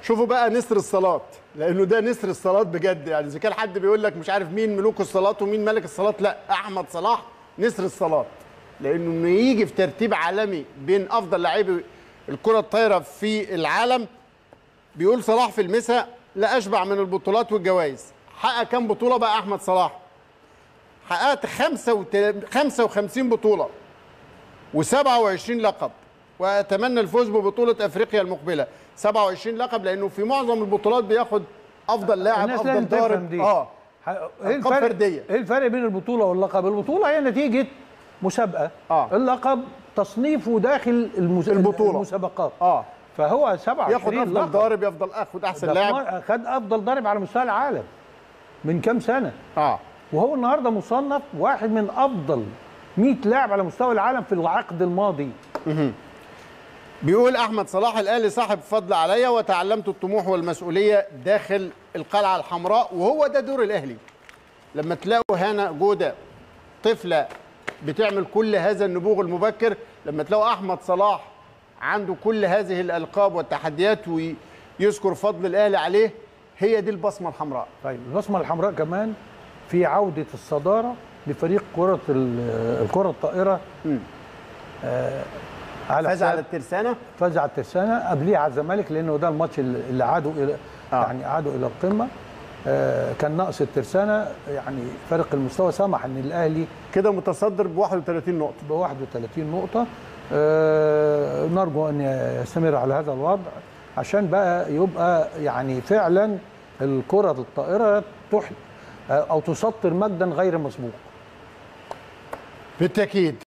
شوفوا بقى نسر الصلاه لانه ده نسر الصلاه بجد يعني اذا كان حد بيقول لك مش عارف مين ملوك الصلاه ومين ملك الصلاه لا احمد صلاح نسر الصلاه لانه انه يجي في ترتيب عالمي بين افضل لاعبي الكره الطايره في العالم بيقول صلاح في المسا لا اشبع من البطولات والجوائز حقق كام بطوله بقى احمد صلاح حققت 55 بطوله و27 لقب واتمنى الفوز ببطوله افريقيا المقبله 27 لقب لانه في معظم البطولات بياخد افضل لاعب الناس لازم افضل تفهم ضارب دي. اه ح- ايه ألقاب الفرق فردية. ايه الفرق بين البطوله واللقب البطوله هي نتيجه مسابقه آه. اللقب تصنيفه داخل المس... البطولة. المسابقات اه فهو 27 ياخد افضل لقب. ضارب يفضل اخد احسن ده لاعب في مر- خد افضل ضارب على مستوى العالم من كام سنه اه وهو النهارده مصنف واحد من افضل 100 لاعب على مستوى العالم في العقد الماضي بيقول احمد صلاح الاهلي صاحب فضل عليا وتعلمت الطموح والمسؤوليه داخل القلعه الحمراء وهو ده دور الاهلي لما تلاقوا هنا جوده طفله بتعمل كل هذا النبوغ المبكر لما تلاقوا احمد صلاح عنده كل هذه الالقاب والتحديات ويذكر فضل الاهلي عليه هي دي البصمه الحمراء طيب البصمه الحمراء كمان في عوده الصداره لفريق كره ال- الكره الطائره آه على فاز حساب- على الترسانه فاز على الترسانه قبليه على الزمالك لانه ده الماتش اللي اللي عادوا الى آه. يعني عادوا الى القمه آه كان ناقص الترسانه يعني فرق المستوى سمح ان الاهلي كده متصدر ب 31 نقطه ب 31 نقطه آه نرجو ان يستمر على هذا الوضع عشان بقى يبقى يعني فعلا الكره الطائره تح او تسطر مجدا غير مسبوق بالتاكيد